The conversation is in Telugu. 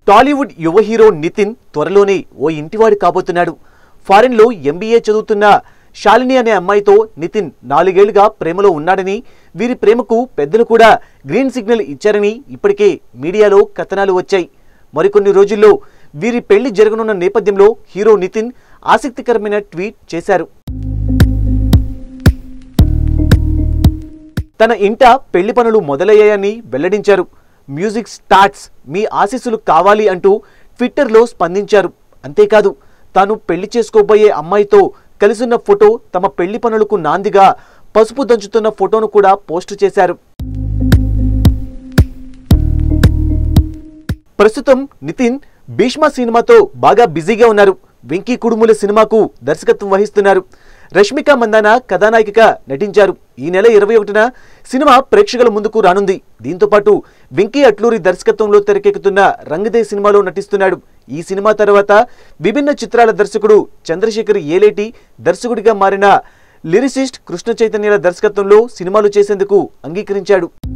టాలీవుడ్ యువ హీరో నితిన్ త్వరలోనే ఓ ఇంటివాడి కాబోతున్నాడు ఫారెన్లో ఎంబీఏ చదువుతున్న శాలిని అనే అమ్మాయితో నితిన్ నాలుగేళ్లుగా ప్రేమలో ఉన్నాడని వీరి ప్రేమకు పెద్దలు కూడా గ్రీన్ సిగ్నల్ ఇచ్చారని ఇప్పటికే మీడియాలో కథనాలు వచ్చాయి మరికొన్ని రోజుల్లో వీరి పెళ్లి జరగనున్న నేపథ్యంలో హీరో నితిన్ ఆసక్తికరమైన ట్వీట్ చేశారు తన ఇంట పెళ్లి పనులు మొదలయ్యాయని వెల్లడించారు మ్యూజిక్ స్టార్ట్స్ మీ ఆశీస్సులు కావాలి అంటూ ట్విట్టర్లో స్పందించారు అంతేకాదు తాను పెళ్లి చేసుకోబోయే అమ్మాయితో కలిసున్న ఫోటో తమ పెళ్లి పనులకు నాందిగా పసుపు దంచుతున్న ఫోటోను కూడా పోస్టు చేశారు ప్రస్తుతం నితిన్ భీష్మ సినిమాతో బాగా బిజీగా ఉన్నారు వెంకీ కుడుముల సినిమాకు దర్శకత్వం వహిస్తున్నారు రష్మిక మందాన కథానాయికగా నటించారు ఈ నెల ఇరవై ఒకటిన సినిమా ప్రేక్షకుల ముందుకు రానుంది దీంతో పాటు వెంకీ అట్లూరి దర్శకత్వంలో తెరకెక్కుతున్న రంగదే సినిమాలో నటిస్తున్నాడు ఈ సినిమా తర్వాత విభిన్న చిత్రాల దర్శకుడు చంద్రశేఖర్ ఏలేటి దర్శకుడిగా మారిన లిరిసిస్ట్ కృష్ణ చైతన్యల దర్శకత్వంలో సినిమాలు చేసేందుకు అంగీకరించాడు